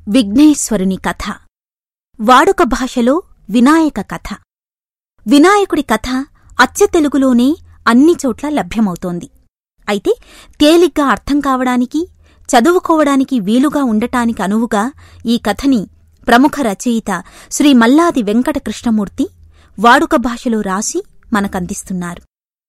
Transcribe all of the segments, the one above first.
విఘ్నేశ్వరుని కథ వాడుక భాషలో వినాయక కథ వినాయకుడి కథ అచ్చ తెలుగులోనే అన్ని చోట్ల లభ్యమవుతోంది అయితే తేలిగ్గా అర్థం కావడానికి చదువుకోవడానికి వీలుగా ఉండటానికి అనువుగా ఈ కథని ప్రముఖ రచయిత శ్రీ మల్లాది వెంకట కృష్ణమూర్తి వాడుక భాషలో రాసి మనకందిస్తున్నారు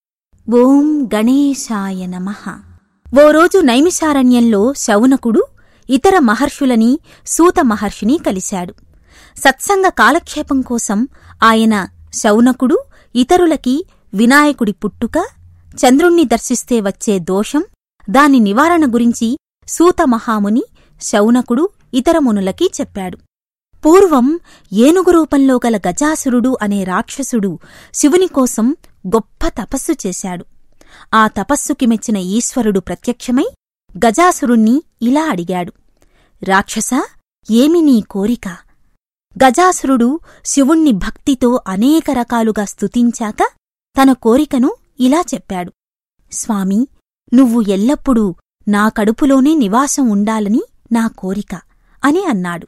ఓం గణేశాయ నమః ఓ రోజు నైమిషారణ్యంలో శౌనకుడు ఇతర మహర్షులని సూత మహర్షిని కలిశాడు సత్సంగ కాలక్షేపం కోసం ఆయన శౌనకుడు ఇతరులకి వినాయకుడి పుట్టుక చంద్రుణ్ణి దర్శిస్తే వచ్చే దోషం దాని నివారణ గురించి సూత మహాముని శౌనకుడు ఇతర మునులకి చెప్పాడు పూర్వం ఏనుగు రూపంలో గల గజాసురుడు అనే రాక్షసుడు శివుని కోసం గొప్ప తపస్సు చేశాడు ఆ తపస్సుకి మెచ్చిన ఈశ్వరుడు ప్రత్యక్షమై గజాసురుణ్ణి ఇలా అడిగాడు రాక్షసా ఏమి నీ కోరిక గజాసురుడు శివుణ్ణి భక్తితో అనేక రకాలుగా స్తుతించాక తన కోరికను ఇలా చెప్పాడు స్వామి నువ్వు ఎల్లప్పుడూ నా కడుపులోనే నివాసం ఉండాలని నా కోరిక అని అన్నాడు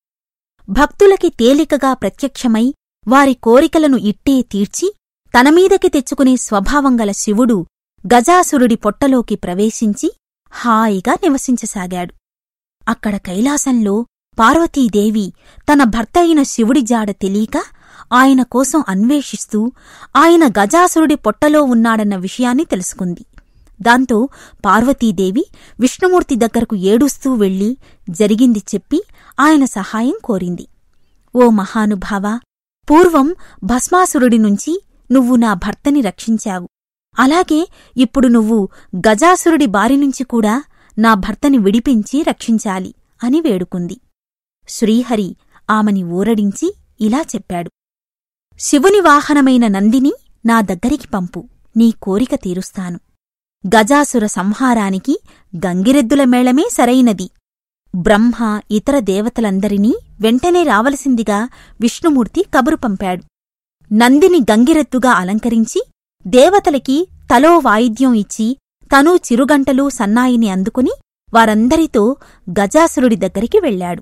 భక్తులకి తేలికగా ప్రత్యక్షమై వారి కోరికలను ఇట్టే తీర్చి తనమీదకి తెచ్చుకునే స్వభావం గల శివుడు గజాసురుడి పొట్టలోకి ప్రవేశించి హాయిగా నివసించసాగాడు అక్కడ కైలాసంలో పార్వతీదేవి తన భర్త అయిన శివుడి జాడ తెలియక ఆయన కోసం అన్వేషిస్తూ ఆయన గజాసురుడి పొట్టలో ఉన్నాడన్న విషయాన్ని తెలుసుకుంది దాంతో పార్వతీదేవి విష్ణుమూర్తి దగ్గరకు ఏడుస్తూ వెళ్లి జరిగింది చెప్పి ఆయన సహాయం కోరింది ఓ మహానుభావా పూర్వం భస్మాసురుడి నుంచి నువ్వు నా భర్తని రక్షించావు అలాగే ఇప్పుడు నువ్వు గజాసురుడి బారినుంచి కూడా నా భర్తని విడిపించి రక్షించాలి అని వేడుకుంది శ్రీహరి ఆమెని ఊరడించి ఇలా చెప్పాడు శివుని వాహనమైన నందిని నా దగ్గరికి పంపు నీ కోరిక తీరుస్తాను గజాసుర సంహారానికి గంగిరెద్దుల మేళమే సరైనది బ్రహ్మ ఇతర దేవతలందరినీ వెంటనే రావలసిందిగా విష్ణుమూర్తి కబురు పంపాడు నందిని గంగిరెద్దుగా అలంకరించి దేవతలకి తలో వాయిద్యం ఇచ్చి తనూ చిరుగంటలు సన్నాయిని అందుకుని వారందరితో గజాసురుడి దగ్గరికి వెళ్లాడు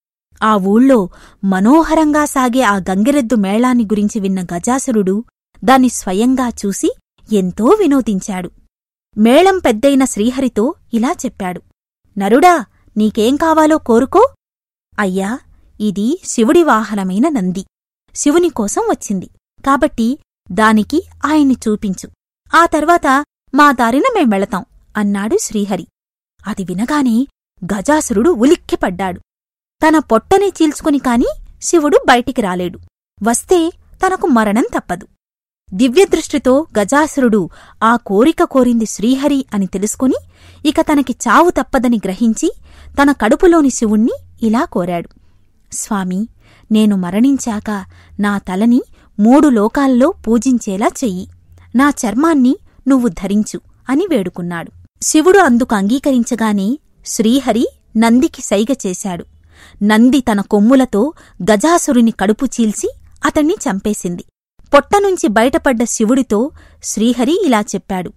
ఆ ఊళ్ళో మనోహరంగా సాగే ఆ గంగిరెద్దు మేళాన్ని గురించి విన్న గజాసురుడు దాన్ని స్వయంగా చూసి ఎంతో వినోదించాడు మేళం పెద్దయిన శ్రీహరితో ఇలా చెప్పాడు నరుడా నీకేం కావాలో కోరుకో అయ్యా ఇది శివుడి వాహనమైన నంది శివుని కోసం వచ్చింది కాబట్టి దానికి ఆయన్ని చూపించు ఆ తర్వాత మా దారిన మేం వెళతాం అన్నాడు శ్రీహరి అది వినగానే గజాసురుడు ఉలిక్కిపడ్డాడు తన పొట్టనే చీల్చుకుని కాని శివుడు బయటికి రాలేడు వస్తే తనకు మరణం తప్పదు దివ్యదృష్టితో గజాసురుడు ఆ కోరిక కోరింది శ్రీహరి అని తెలుసుకుని ఇక తనకి చావు తప్పదని గ్రహించి తన కడుపులోని శివుణ్ణి ఇలా కోరాడు స్వామి నేను మరణించాక నా తలని మూడు లోకాల్లో పూజించేలా చెయ్యి నా చర్మాన్ని నువ్వు ధరించు అని వేడుకున్నాడు శివుడు అందుకు అంగీకరించగానే శ్రీహరి నందికి సైగ చేశాడు నంది తన కొమ్ములతో గజాసురుని కడుపు చీల్చి అతణ్ణి చంపేసింది పొట్టనుంచి బయటపడ్డ శివుడితో శ్రీహరి ఇలా చెప్పాడు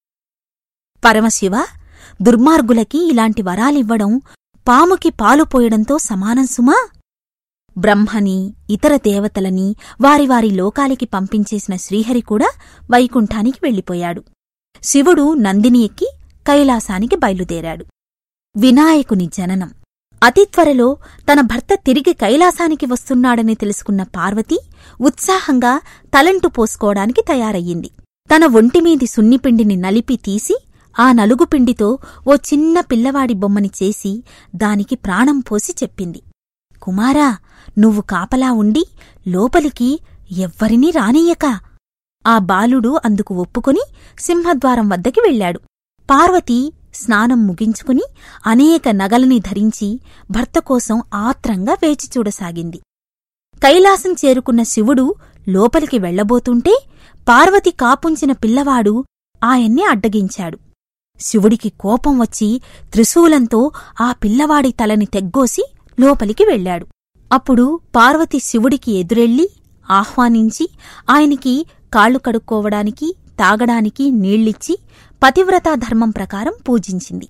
పరమశివ దుర్మార్గులకి ఇలాంటి వరాలివ్వడం పాముకి పాలు పోయడంతో సమానం సుమా బ్రహ్మని ఇతర దేవతలని వారి వారి లోకాలికి పంపించేసిన శ్రీహరి కూడా వైకుంఠానికి వెళ్ళిపోయాడు శివుడు నందిని ఎక్కి కైలాసానికి బయలుదేరాడు వినాయకుని జననం అతి త్వరలో తన భర్త తిరిగి కైలాసానికి వస్తున్నాడని తెలుసుకున్న పార్వతి ఉత్సాహంగా తలంటు పోసుకోవడానికి తయారయ్యింది తన ఒంటిమీది సున్నిపిండిని నలిపి తీసి ఆ నలుగుపిండితో ఓ చిన్న పిల్లవాడి బొమ్మని చేసి దానికి ప్రాణం పోసి చెప్పింది కుమారా నువ్వు కాపలా ఉండి లోపలికి ఎవ్వరినీ రానియ్యక ఆ బాలుడు అందుకు ఒప్పుకొని సింహద్వారం వద్దకి వెళ్ళాడు పార్వతి స్నానం ముగించుకుని అనేక నగలని ధరించి భర్త కోసం ఆత్రంగా వేచి చూడసాగింది కైలాసం చేరుకున్న శివుడు లోపలికి వెళ్లబోతుంటే పార్వతి కాపుంచిన పిల్లవాడు ఆయన్ని అడ్డగించాడు శివుడికి కోపం వచ్చి త్రిశూలంతో ఆ పిల్లవాడి తలని తెగ్గోసి లోపలికి వెళ్ళాడు అప్పుడు పార్వతి శివుడికి ఎదురెళ్ళి ఆహ్వానించి ఆయనికి కాళ్లు కడుక్కోవడానికి తాగడానికి నీళ్ళిచ్చి పతివ్రతా ధర్మం ప్రకారం పూజించింది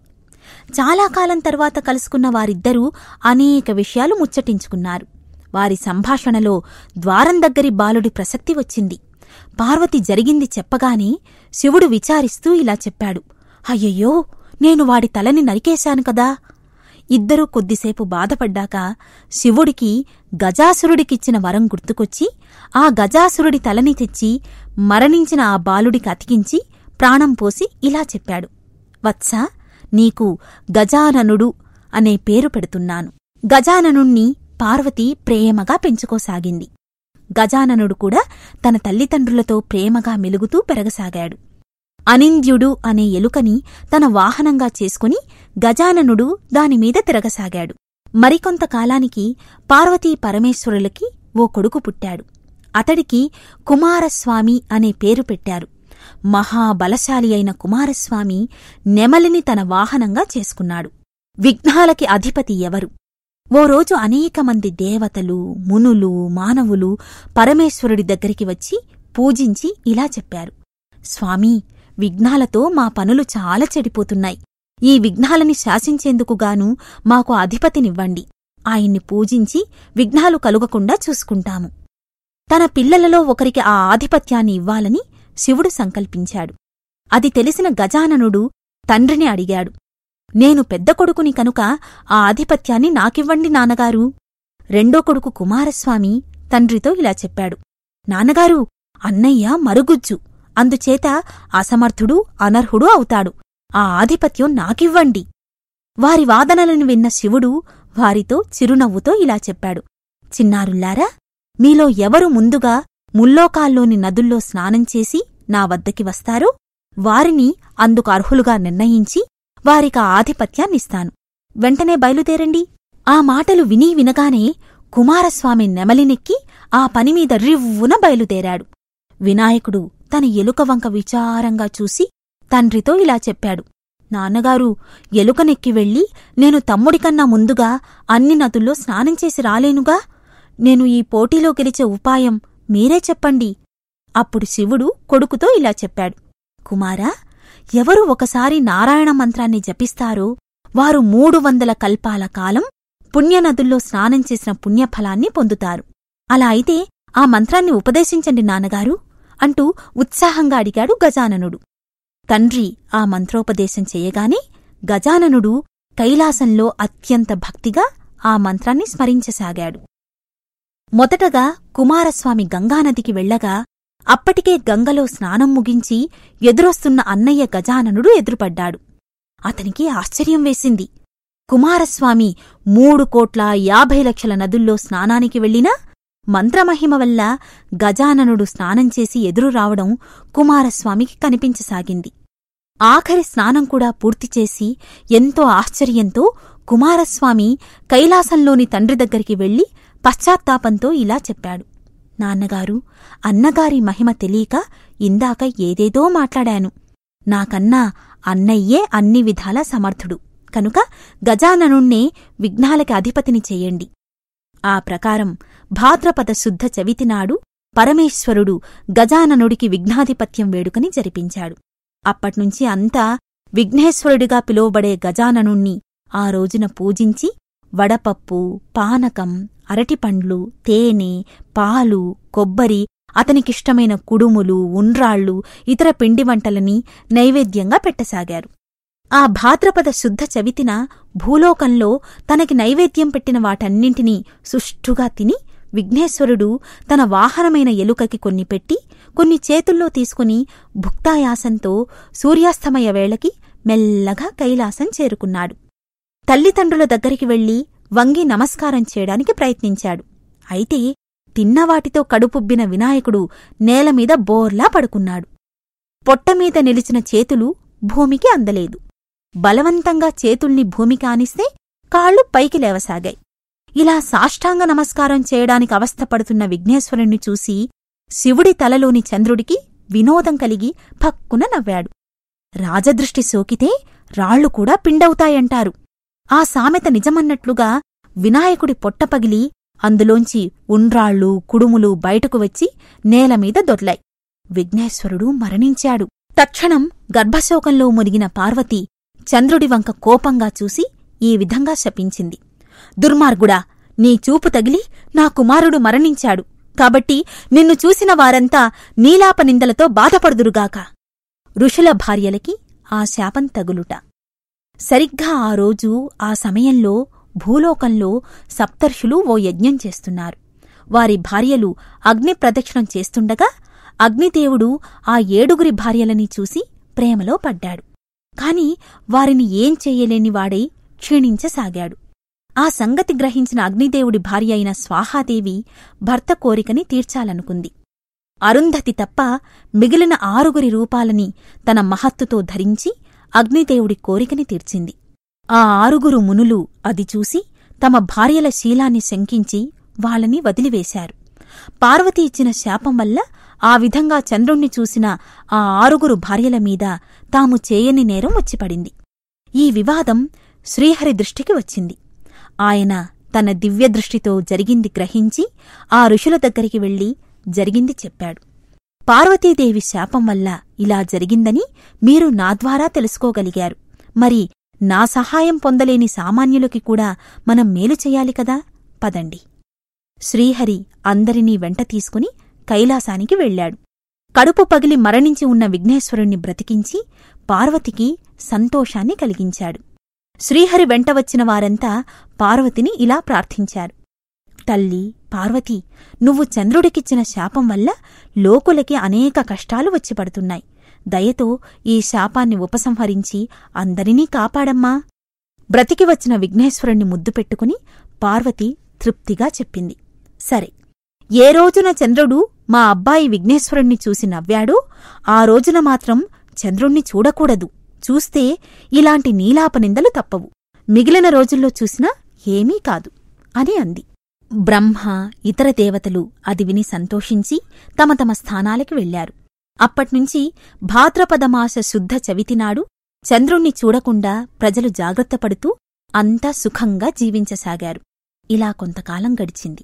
చాలా కాలం తర్వాత కలుసుకున్న వారిద్దరూ అనేక విషయాలు ముచ్చటించుకున్నారు వారి సంభాషణలో ద్వారం దగ్గరి బాలుడి ప్రసక్తి వచ్చింది పార్వతి జరిగింది చెప్పగానే శివుడు విచారిస్తూ ఇలా చెప్పాడు అయ్యయ్యో నేను వాడి తలని నరికేశాను కదా ఇద్దరూ కొద్దిసేపు బాధపడ్డాక శివుడికి గజాసురుడికిచ్చిన వరం గుర్తుకొచ్చి ఆ గజాసురుడి తలని తెచ్చి మరణించిన ఆ బాలుడికి అతికించి ప్రాణం పోసి ఇలా చెప్పాడు వత్స నీకు గజాననుడు అనే పేరు పెడుతున్నాను గజాననుణ్ణి పార్వతి ప్రేమగా పెంచుకోసాగింది గజాననుడు కూడా తన తల్లిదండ్రులతో ప్రేమగా మెలుగుతూ పెరగసాగాడు అనింద్యుడు అనే ఎలుకని తన వాహనంగా చేసుకుని గజాననుడు దానిమీద తిరగసాగాడు మరికొంత కాలానికి పార్వతీ పరమేశ్వరులకి ఓ కొడుకు పుట్టాడు అతడికి కుమారస్వామి అనే పేరు పెట్టారు మహాబలశాలి అయిన కుమారస్వామి నెమలిని తన వాహనంగా చేసుకున్నాడు విఘ్నాలకి అధిపతి ఎవరు ఓ రోజు అనేక మంది దేవతలు మునులు మానవులు పరమేశ్వరుడి దగ్గరికి వచ్చి పూజించి ఇలా చెప్పారు స్వామీ విఘ్నాలతో మా పనులు చాలా చెడిపోతున్నాయి ఈ విఘ్నాలని శాసించేందుకుగాను మాకు అధిపతినివ్వండి ఆయన్ని పూజించి విఘ్నాలు కలుగకుండా చూసుకుంటాము తన పిల్లలలో ఒకరికి ఆ ఆధిపత్యాన్ని ఇవ్వాలని శివుడు సంకల్పించాడు అది తెలిసిన గజాననుడు తండ్రిని అడిగాడు నేను పెద్ద కొడుకుని కనుక ఆ ఆధిపత్యాన్ని నాకివ్వండి నాన్నగారు రెండో కొడుకు కుమారస్వామి తండ్రితో ఇలా చెప్పాడు నాన్నగారు అన్నయ్య మరుగుజ్జు అందుచేత అసమర్థుడు అనర్హుడు అవుతాడు ఆ ఆధిపత్యం నాకివ్వండి వారి వాదనలను విన్న శివుడు వారితో చిరునవ్వుతో ఇలా చెప్పాడు చిన్నారుల్లారా మీలో ఎవరు ముందుగా ముల్లోకాల్లోని నదుల్లో స్నానం చేసి నా వద్దకి వస్తారో వారిని అందుకు అర్హులుగా నిర్ణయించి వారికా ఆధిపత్యాన్నిస్తాను వెంటనే బయలుదేరండి ఆ మాటలు విని వినగానే కుమారస్వామి నెమలినెక్కి ఆ పనిమీద రివ్వున బయలుదేరాడు వినాయకుడు తన ఎలుక వంక విచారంగా చూసి తండ్రితో ఇలా చెప్పాడు నాన్నగారు ఎలుకనెక్కి వెళ్ళి నేను తమ్ముడికన్నా ముందుగా అన్ని నదుల్లో స్నానం చేసి రాలేనుగా నేను ఈ పోటీలో గెలిచే ఉపాయం మీరే చెప్పండి అప్పుడు శివుడు కొడుకుతో ఇలా చెప్పాడు కుమారా ఎవరు ఒకసారి నారాయణ మంత్రాన్ని జపిస్తారో వారు మూడు వందల కల్పాల కాలం పుణ్యనదుల్లో స్నానం చేసిన పుణ్యఫలాన్ని పొందుతారు అలా అయితే ఆ మంత్రాన్ని ఉపదేశించండి నాన్నగారు అంటూ ఉత్సాహంగా అడిగాడు గజాననుడు తండ్రి ఆ మంత్రోపదేశం చెయ్యగానే గజాననుడు కైలాసంలో అత్యంత భక్తిగా ఆ మంత్రాన్ని స్మరించసాగాడు మొదటగా కుమారస్వామి గంగానదికి వెళ్ళగా అప్పటికే గంగలో స్నానం ముగించి ఎదురొస్తున్న అన్నయ్య గజాననుడు ఎదురుపడ్డాడు అతనికి ఆశ్చర్యం వేసింది కుమారస్వామి మూడు కోట్ల యాభై లక్షల నదుల్లో స్నానానికి వెళ్ళినా మంత్రమహిమ వల్ల గజాననుడు స్నానం చేసి ఎదురు రావడం కుమారస్వామికి కనిపించసాగింది ఆఖరి స్నానం కూడా పూర్తిచేసి ఎంతో ఆశ్చర్యంతో కుమారస్వామి కైలాసంలోని తండ్రి దగ్గరికి వెళ్లి పశ్చాత్తాపంతో ఇలా చెప్పాడు నాన్నగారు అన్నగారి మహిమ తెలియక ఇందాక ఏదేదో మాట్లాడాను నాకన్నా అన్నయ్యే అన్ని విధాలా సమర్థుడు కనుక గజాననుణ్ణే విఘ్నాలకి అధిపతిని చెయ్యండి ఆ ప్రకారం భాద్రపద శుద్ధ చవితినాడు పరమేశ్వరుడు గజాననుడికి విఘ్నాధిపత్యం వేడుకని జరిపించాడు అప్పట్నుంచి అంతా విఘ్నేశ్వరుడిగా పిలువబడే గజాననుణ్ణి ఆ రోజున పూజించి వడపప్పు పానకం అరటిపండ్లు తేనె పాలు కొబ్బరి అతనికిష్టమైన కుడుములు ఉండ్రాళ్ళు ఇతర పిండి వంటలని నైవేద్యంగా పెట్టసాగారు ఆ భాద్రపద శుద్ధ చవితిన భూలోకంలో తనకి నైవేద్యం పెట్టిన వాటన్నింటినీ సుష్ఠుగా తిని విఘ్నేశ్వరుడు తన వాహనమైన ఎలుకకి కొన్ని పెట్టి కొన్ని చేతుల్లో తీసుకుని భుక్తాయాసంతో సూర్యాస్తమయ వేళకి మెల్లగా కైలాసం చేరుకున్నాడు తల్లిదండ్రుల దగ్గరికి వెళ్లి వంగి నమస్కారం చేయడానికి ప్రయత్నించాడు అయితే తిన్నవాటితో కడుపుబ్బిన వినాయకుడు నేలమీద బోర్లా పడుకున్నాడు పొట్టమీద నిలిచిన చేతులు భూమికి అందలేదు బలవంతంగా చేతుల్ని భూమికి ఆనిస్తే కాళ్లు పైకి లేవసాగాయి ఇలా సాష్టాంగ నమస్కారం చేయడానికి అవస్థపడుతున్న విఘ్నేశ్వరుణ్ణి చూసి శివుడి తలలోని చంద్రుడికి వినోదం కలిగి పక్కున నవ్వాడు రాజదృష్టి సోకితే రాళ్లు కూడా పిండవుతాయంటారు ఆ సామెత నిజమన్నట్లుగా వినాయకుడి పొట్ట పగిలి అందులోంచి ఉండ్రాళ్ళు కుడుములు బయటకు వచ్చి నేలమీద దొర్లాయి విఘ్నేశ్వరుడు మరణించాడు తక్షణం గర్భశోకంలో మునిగిన పార్వతి చంద్రుడి వంక కోపంగా చూసి ఈ విధంగా శపించింది దుర్మార్గుడా నీ చూపు తగిలి నా కుమారుడు మరణించాడు కాబట్టి నిన్ను చూసిన వారంతా నీలాపనిందలతో బాధపడుదురుగాక ఋషుల భార్యలకి ఆ శాపం తగులుట సరిగ్గా ఆ రోజు ఆ సమయంలో భూలోకంలో సప్తర్షులు ఓ యజ్ఞం చేస్తున్నారు వారి భార్యలు అగ్ని ప్రదక్షిణం చేస్తుండగా అగ్నిదేవుడు ఆ ఏడుగురి భార్యలని చూసి ప్రేమలో పడ్డాడు కాని వారిని ఏం చెయ్యలేని వాడై క్షీణించసాగాడు ఆ సంగతి గ్రహించిన అగ్నిదేవుడి భార్య అయిన స్వాహాదేవి భర్త కోరికని తీర్చాలనుకుంది అరుంధతి తప్ప మిగిలిన ఆరుగురి రూపాలని తన మహత్తుతో ధరించి అగ్నిదేవుడి కోరికని తీర్చింది ఆ ఆరుగురు మునులు అది చూసి తమ భార్యల శీలాన్ని శంకించి వాళ్ళని వదిలివేశారు పార్వతి ఇచ్చిన శాపం వల్ల ఆ విధంగా చంద్రుణ్ణి చూసిన ఆ ఆరుగురు భార్యల మీద తాము చేయని నేరం వచ్చిపడింది ఈ వివాదం శ్రీహరి దృష్టికి వచ్చింది ఆయన తన దివ్యదృష్టితో జరిగింది గ్రహించి ఆ ఋషుల దగ్గరికి వెళ్లి జరిగింది చెప్పాడు పార్వతీదేవి శాపం వల్ల ఇలా జరిగిందని మీరు నా ద్వారా తెలుసుకోగలిగారు మరి నా సహాయం పొందలేని సామాన్యులకి కూడా మనం మేలు చెయ్యాలి కదా పదండి శ్రీహరి అందరినీ వెంట తీసుకుని కైలాసానికి వెళ్లాడు కడుపు పగిలి మరణించి ఉన్న విఘ్నేశ్వరుణ్ణి బ్రతికించి పార్వతికి సంతోషాన్ని కలిగించాడు శ్రీహరి వెంట వచ్చిన వారంతా పార్వతిని ఇలా ప్రార్థించారు తల్లి పార్వతి నువ్వు చంద్రుడికిచ్చిన శాపం వల్ల లోకులకి అనేక కష్టాలు వచ్చి పడుతున్నాయి దయతో ఈ శాపాన్ని ఉపసంహరించి అందరినీ కాపాడమ్మా బ్రతికి వచ్చిన విఘ్నేశ్వరుణ్ణి ముద్దు పెట్టుకుని పార్వతి తృప్తిగా చెప్పింది సరే ఏ రోజున చంద్రుడు మా అబ్బాయి విఘ్నేశ్వరుణ్ణి చూసి నవ్వాడో ఆ రోజున మాత్రం చంద్రుణ్ణి చూడకూడదు చూస్తే ఇలాంటి నీలాపనిందలు తప్పవు మిగిలిన రోజుల్లో చూసినా ఏమీ కాదు అని అంది బ్రహ్మ ఇతర దేవతలు అది విని సంతోషించి తమ తమ స్థానాలకి వెళ్లారు అప్పట్నుంచి భాద్రపదమాస శుద్ధ చవితినాడు చంద్రుణ్ణి చూడకుండా ప్రజలు జాగ్రత్తపడుతూ అంతా సుఖంగా జీవించసాగారు ఇలా కొంతకాలం గడిచింది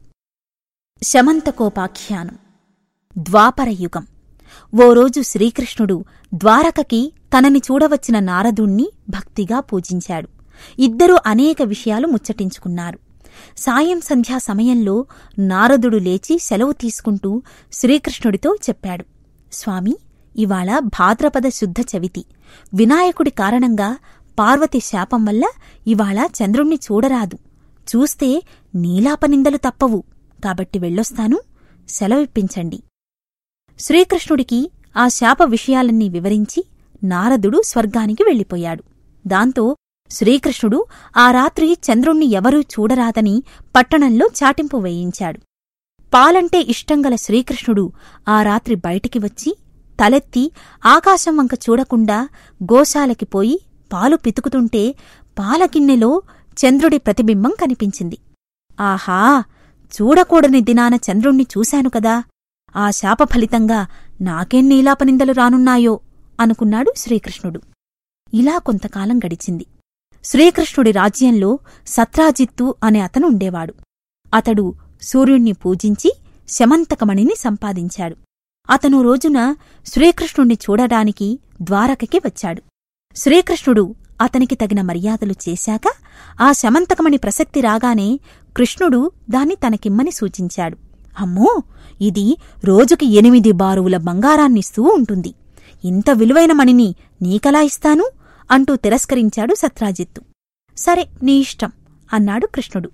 శమంతకోపాఖ్యానం ద్వాపరయుగం ఓ రోజు శ్రీకృష్ణుడు ద్వారకకి తనని చూడవచ్చిన నారదుణ్ణి భక్తిగా పూజించాడు ఇద్దరూ అనేక విషయాలు ముచ్చటించుకున్నారు సాయం సంధ్యా సమయంలో నారదుడు లేచి సెలవు తీసుకుంటూ శ్రీకృష్ణుడితో చెప్పాడు స్వామి ఇవాళ భాద్రపద శుద్ధ చవితి వినాయకుడి కారణంగా పార్వతి శాపం వల్ల ఇవాళ చంద్రుణ్ణి చూడరాదు చూస్తే నీలాపనిందలు తప్పవు కాబట్టి వెళ్ళొస్తాను సెలవిప్పించండి శ్రీకృష్ణుడికి ఆ శాప విషయాలన్నీ వివరించి నారదుడు స్వర్గానికి వెళ్ళిపోయాడు దాంతో శ్రీకృష్ణుడు ఆ రాత్రి చంద్రుణ్ణి ఎవరూ చూడరాదని పట్టణంలో చాటింపు వేయించాడు పాలంటే ఇష్టంగల శ్రీకృష్ణుడు ఆ రాత్రి బయటికి వచ్చి తలెత్తి ఆకాశం వంక చూడకుండా గోశాలకి పోయి పాలు పితుకుతుంటే పాలగిన్నెలో చంద్రుడి ప్రతిబింబం కనిపించింది ఆహా చూడకూడని దినాన చంద్రుణ్ణి చూశాను కదా ఆ శాప ఫలితంగా నాకేం నీలాపనిందలు రానున్నాయో అనుకున్నాడు శ్రీకృష్ణుడు ఇలా కొంతకాలం గడిచింది శ్రీకృష్ణుడి రాజ్యంలో సత్రాజిత్తు అనే అతను ఉండేవాడు అతడు సూర్యుణ్ణి పూజించి శమంతకమణిని సంపాదించాడు అతను రోజున శ్రీకృష్ణుణ్ణి చూడడానికి ద్వారకకి వచ్చాడు శ్రీకృష్ణుడు అతనికి తగిన మర్యాదలు చేశాక ఆ శమంతకమణి ప్రసక్తి రాగానే కృష్ణుడు దాన్ని తనకిమ్మని సూచించాడు అమ్మో ఇది రోజుకి ఎనిమిది బారువుల బంగారాన్నిస్తూ ఉంటుంది ఇంత విలువైన మణిని నీకలా ఇస్తాను అంటూ తిరస్కరించాడు సత్రాజిత్తు సరే నీ ఇష్టం అన్నాడు కృష్ణుడు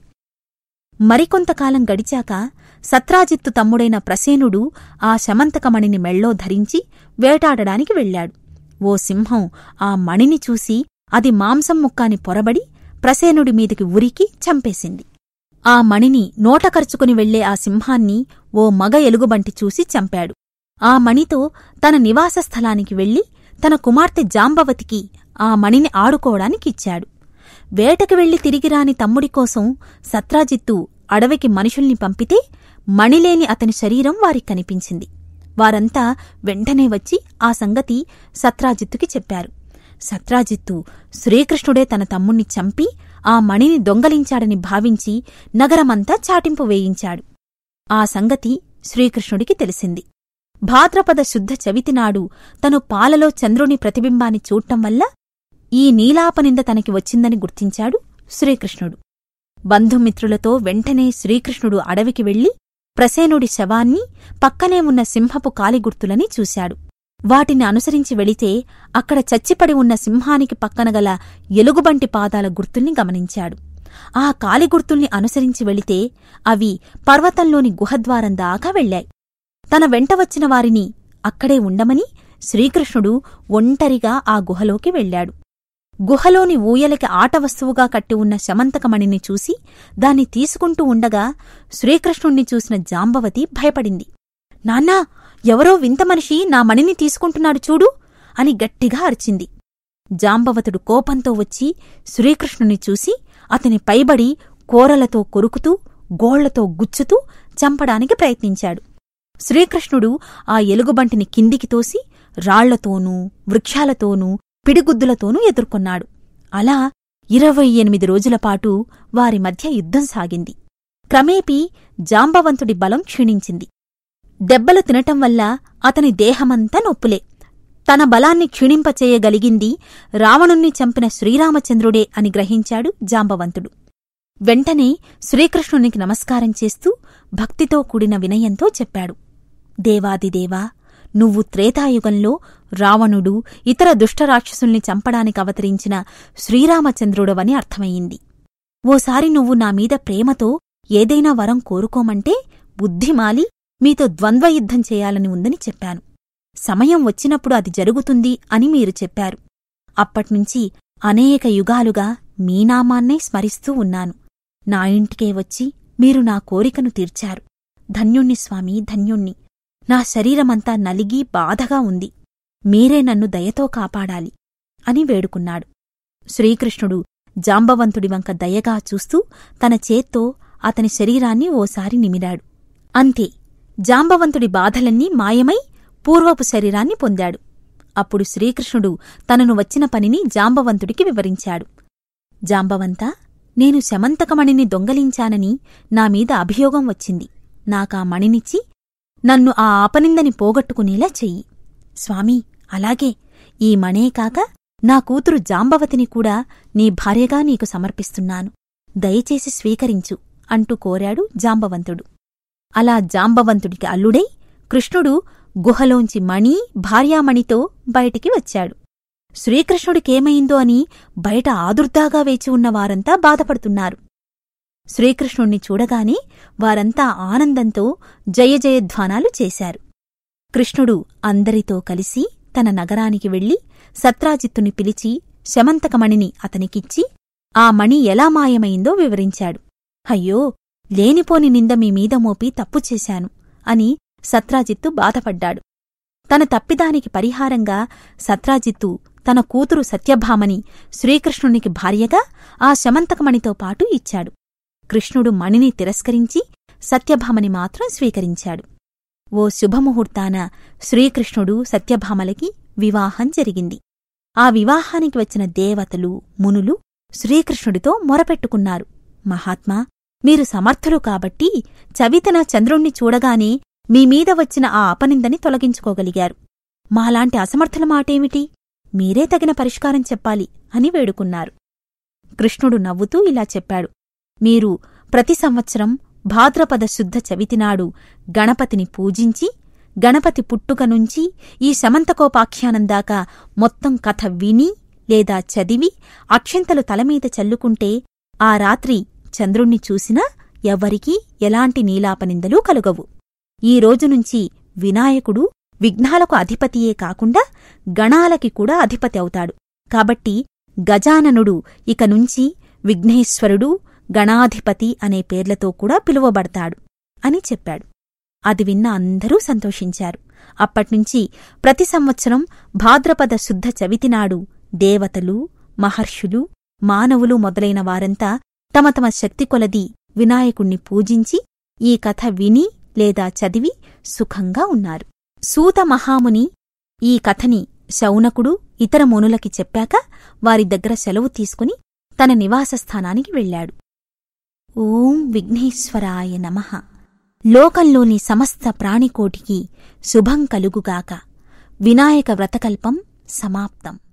మరికొంతకాలం గడిచాక సత్రాజిత్తు తమ్ముడైన ప్రసేనుడు ఆ శమంతకమణిని మెళ్ళో ధరించి వేటాడడానికి వెళ్ళాడు ఓ సింహం ఆ మణిని చూసి అది మాంసం ముక్కాని పొరబడి ప్రసేనుడి మీదికి ఉరికి చంపేసింది ఆ మణిని నోట కరుచుకుని వెళ్లే ఆ సింహాన్ని ఓ మగ ఎలుగుబంటి చూసి చంపాడు ఆ మణితో తన నివాస స్థలానికి వెళ్లి తన కుమార్తె జాంబవతికి ఆ మణిని ఆడుకోవడానికిచ్చాడు వేటకి వెళ్లి తిరిగిరాని తమ్ముడి కోసం సత్రాజిత్తు అడవికి మనుషుల్ని పంపితే మణిలేని అతని శరీరం వారికి కనిపించింది వారంతా వెంటనే వచ్చి ఆ సంగతి సత్రాజిత్తుకి చెప్పారు సత్రాజిత్తు శ్రీకృష్ణుడే తన తమ్ముణ్ణి చంపి ఆ మణిని దొంగలించాడని భావించి నగరమంతా చాటింపు వేయించాడు ఆ సంగతి శ్రీకృష్ణుడికి తెలిసింది భాద్రపద శుద్ధ చవితినాడు తను పాలలో చంద్రుని ప్రతిబింబాన్ని చూడటం వల్ల ఈ నీలాపనింద తనకి వచ్చిందని గుర్తించాడు శ్రీకృష్ణుడు బంధుమిత్రులతో వెంటనే శ్రీకృష్ణుడు అడవికి వెళ్లి ప్రసేనుడి శవాన్ని పక్కనే ఉన్న సింహపు కాలిగుర్తులని చూశాడు వాటిని అనుసరించి వెళితే అక్కడ చచ్చిపడి ఉన్న సింహానికి పక్కన గల ఎలుగుబంటి పాదాల గుర్తుల్ని గమనించాడు ఆ కాలిగుర్తుల్ని అనుసరించి వెళితే అవి పర్వతంలోని గుహద్వారం దాకా వెళ్లాయి తన వెంట వచ్చిన వారిని అక్కడే ఉండమని శ్రీకృష్ణుడు ఒంటరిగా ఆ గుహలోకి వెళ్లాడు గుహలోని ఊయలకి ఆట వస్తువుగా కట్టి ఉన్న శమంతకమణిని చూసి దాన్ని తీసుకుంటూ ఉండగా శ్రీకృష్ణుణ్ణి చూసిన జాంబవతి భయపడింది నాన్నా ఎవరో వింత మనిషి నా మణిని తీసుకుంటున్నాడు చూడు అని గట్టిగా అరిచింది జాంబవతుడు కోపంతో వచ్చి శ్రీకృష్ణుని చూసి అతని పైబడి కోరలతో కొరుకుతూ గోళ్లతో గుచ్చుతూ చంపడానికి ప్రయత్నించాడు శ్రీకృష్ణుడు ఆ ఎలుగుబంటిని కిందికి తోసి రాళ్లతోనూ వృక్షాలతోనూ పిడిగుద్దులతోనూ ఎదుర్కొన్నాడు అలా ఇరవై ఎనిమిది రోజులపాటు వారి మధ్య యుద్ధం సాగింది క్రమేపీ జాంబవంతుడి బలం క్షీణించింది దెబ్బలు తినటం వల్ల అతని దేహమంతా నొప్పులే తన బలాన్ని క్షీణింపచేయగలిగింది రావణుణ్ణి చంపిన శ్రీరామచంద్రుడే అని గ్రహించాడు జాంబవంతుడు వెంటనే శ్రీకృష్ణునికి నమస్కారం చేస్తూ భక్తితో కూడిన వినయంతో చెప్పాడు దేవాదిదేవా నువ్వు త్రేతాయుగంలో రావణుడు ఇతర దుష్టరాక్షసుల్ని చంపడానికి అవతరించిన శ్రీరామచంద్రుడవని అర్థమయ్యింది ఓసారి నువ్వు నా మీద ప్రేమతో ఏదైనా వరం కోరుకోమంటే బుద్ధిమాలి మీతో ద్వంద్వయుద్ధం చేయాలని ఉందని చెప్పాను సమయం వచ్చినప్పుడు అది జరుగుతుంది అని మీరు చెప్పారు అప్పట్నుంచి అనేక యుగాలుగా మీ నామాన్నే స్మరిస్తూ ఉన్నాను నా ఇంటికే వచ్చి మీరు నా కోరికను తీర్చారు ధన్యుణ్ణి స్వామి ధన్యుణ్ణి నా శరీరమంతా నలిగి బాధగా ఉంది మీరే నన్ను దయతో కాపాడాలి అని వేడుకున్నాడు శ్రీకృష్ణుడు జాంబవంతుడి వంక దయగా చూస్తూ తన చేత్తో అతని శరీరాన్ని ఓసారి నిమిరాడు అంతే జాంబవంతుడి బాధలన్నీ మాయమై పూర్వపు శరీరాన్ని పొందాడు అప్పుడు శ్రీకృష్ణుడు తనను వచ్చిన పనిని జాంబవంతుడికి వివరించాడు జాంబవంతా నేను శమంతకమణిని దొంగలించానని నామీద అభియోగం వచ్చింది నాకా మణినిచ్చి నన్ను ఆ ఆపనిందని పోగొట్టుకునేలా చెయ్యి స్వామీ అలాగే ఈ మణే కాక నా కూతురు జాంబవతిని కూడా నీ భార్యగా నీకు సమర్పిస్తున్నాను దయచేసి స్వీకరించు అంటూ కోరాడు జాంబవంతుడు అలా జాంబవంతుడికి అల్లుడై కృష్ణుడు గుహలోంచి మణి భార్యామణితో బయటికి వచ్చాడు శ్రీకృష్ణుడికేమైందో అని బయట ఆదుర్దాగా వేచి ఉన్న వారంతా బాధపడుతున్నారు శ్రీకృష్ణుణ్ణి చూడగానే వారంతా ఆనందంతో జయజయధ్వానాలు చేశారు కృష్ణుడు అందరితో కలిసి తన నగరానికి వెళ్లి సత్రాజిత్తుని పిలిచి శమంతకమణిని అతనికిచ్చి ఆ మణి ఎలా మాయమైందో వివరించాడు అయ్యో లేనిపోని నింద మీ మీద మోపి తప్పు చేశాను అని సత్రాజిత్తు బాధపడ్డాడు తన తప్పిదానికి పరిహారంగా సత్రాజిత్తు తన కూతురు సత్యభామని శ్రీకృష్ణునికి భార్యగా ఆ శమంతకమణితో పాటు ఇచ్చాడు కృష్ణుడు మణిని తిరస్కరించి సత్యభామని మాత్రం స్వీకరించాడు ఓ శుభముహూర్తాన శ్రీకృష్ణుడు సత్యభామలకి వివాహం జరిగింది ఆ వివాహానికి వచ్చిన దేవతలు మునులు శ్రీకృష్ణుడితో మొరపెట్టుకున్నారు మహాత్మా మీరు సమర్థులు కాబట్టి చవితన చంద్రుణ్ణి చూడగానే మీమీద వచ్చిన ఆ అపనిందని తొలగించుకోగలిగారు మాలాంటి అసమర్థుల మాటేమిటి మీరే తగిన పరిష్కారం చెప్పాలి అని వేడుకున్నారు కృష్ణుడు నవ్వుతూ ఇలా చెప్పాడు మీరు ప్రతి సంవత్సరం భాద్రపద శుద్ధ చవితినాడు గణపతిని పూజించి గణపతి పుట్టుక నుంచి ఈ శమంతకోపాఖ్యానం దాకా మొత్తం కథ విని లేదా చదివి అక్షింతలు తలమీద చల్లుకుంటే ఆ రాత్రి చంద్రుణ్ణి చూసినా ఎవ్వరికీ ఎలాంటి నీలాపనిందలూ కలుగవు ఈ రోజునుంచి వినాయకుడు విఘ్నాలకు అధిపతియే కాకుండా గణాలకి కూడా అధిపతి అవుతాడు కాబట్టి గజాననుడు ఇక నుంచి విఘ్నేశ్వరుడు గణాధిపతి అనే పేర్లతో కూడా పిలువబడతాడు అని చెప్పాడు అది విన్న అందరూ సంతోషించారు అప్పట్నుంచి ప్రతి సంవత్సరం భాద్రపద శుద్ధ చవితినాడు దేవతలు మహర్షులు మానవులు మొదలైన వారంతా తమ తమ శక్తి కొలది వినాయకుణ్ణి పూజించి ఈ కథ విని లేదా చదివి సుఖంగా ఉన్నారు సూత మహాముని ఈ కథని శౌనకుడు ఇతర మునులకి చెప్పాక వారి దగ్గర సెలవు తీసుకుని తన నివాసస్థానానికి వెళ్ళాడు ఓం విఘ్నేశ్వరాయ నమః లోకంలోని సమస్త ప్రాణికోటికి శుభం కలుగుగాక వినాయక వ్రతకల్పం సమాప్తం